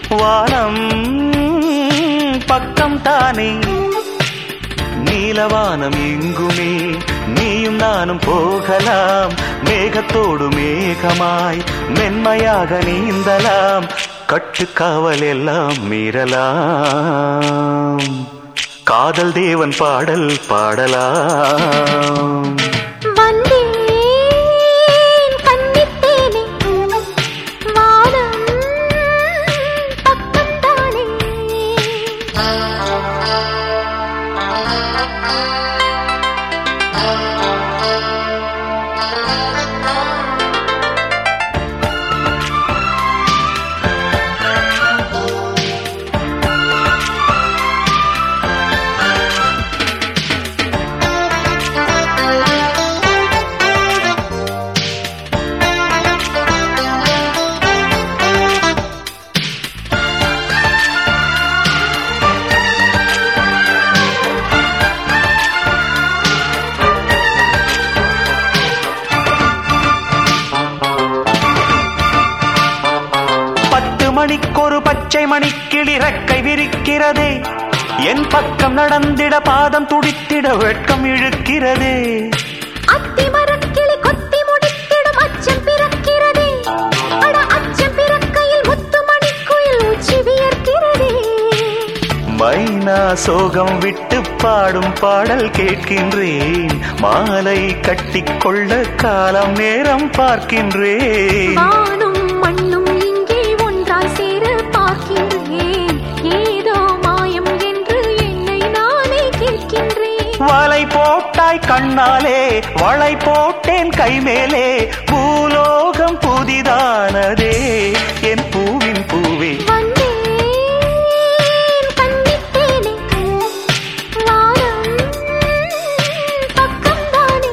வானம் பக்கம் தானே நீலவானம் எங்குமே நீயும் நானும் போகலாம் மேகத்தோடு மேகமாய் மென்மையாக நீந்தலாம் கட்டுக்காவல் எல்லாம் மீறலாம் காதல் தேவன் பாடல் பாடலாம் வந்தேன் கண்டித்தேனே வானம் பக்கம்தானே பத்து மணிக்கொரு பச்சை மணிக்கிளி ரெக்கை விரிக்கிறதே என் பக்கம் நடந்திட பாதம் துடித்திட வெட்கம் இழுக்கிறதே அத்தி மரக்கிளி கொத்தி முடித்திடும் அச்சம் பிறக்கிறதே அட அச்சம் பிறக்கையில் முத்து மணிக்குயில் உச்சி வியர்க்கிறதே மைனா சோகம் விட்டு பாடும் பாடல் கேட்கின்றேன் மாலை கட்டிக்கொள்ள காலம் நேரம் பார்க்கின்றேன் வானும் மண்ணும் இங்கே ஒன்றாய் சேர பார்க்கின்றேன் ஏதோ மாயம் என்று என்னை நானே கேட்கின்றேன் வலை போட்டாய் கண்ணாலே வளை போட்டேன் கை மேலே பூலோகம் புதிதானதே என் பூவின் பூவே வந்தேன் கண்டித்தேனே வானம் பக்கம்தானே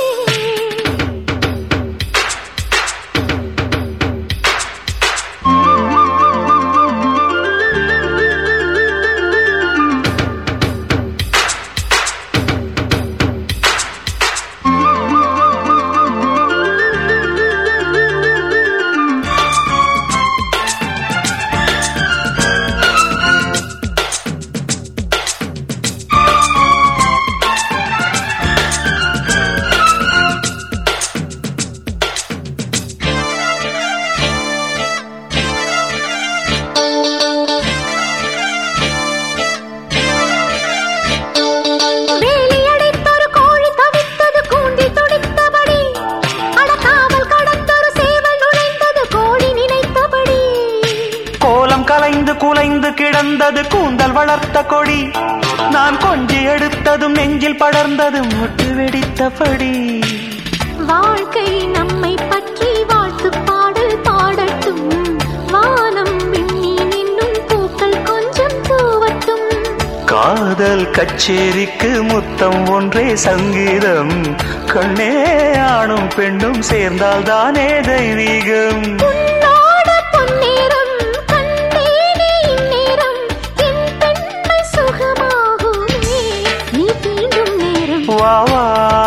வேலி அடைத்தொரு கோழி தவித்தது கூண்டில் துடித்தபடி அடக்காவல் கடந்தொரு சேவல் நுழைந்தது கோழி நினைத்தபடி கோலம் கலைந்து குலைந்து கிடந்தது கூந்தல் வளர்த்த கொடி நான் கொஞ்சி எடுத்ததும் நெஞ்சில் படர்ந்தது முட்டு வெடித்தபடி வாழ்க்கை நம்மை பற்றி வாழ்த்து பாடல் பாடட்டும் வானம் விண்மீன் என்னும் பூக்கள் கொஞ்சம் தூவட்டும் காதல் கச்சேரிக்கு முத்தம் ஒன்றே சங்கீதம் கண்ணே ஆணும் பெண்ணும் சேர்ந்தால் தானே தெய்வீகம் உன்னோட பொன்னேரம் கண்டேனே இந்நேரம் என் பெண்மை சுகமாகுமே நீ தீண்டும் நேரம் வா வா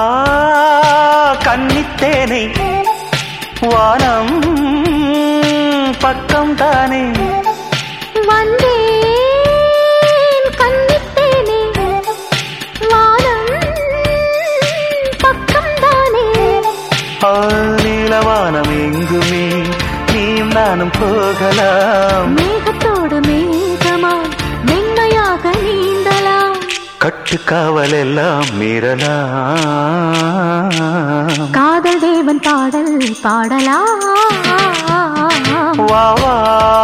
கன்னித்தேனை வானம் பக்கம் தானே வந்தேன் கண்ணித்தேனே வானம் பக்கம்தானே நீலவானம் எங்குமே நீயும் நானும் போகலாம் மேகத்தோடு மேகமாய் மென்மையாக நீந்தலாம் கட்டுக்காவல் எல்லாம் மீறலாம் காதல் தேவன் பாடல் பாடலாம் வா வா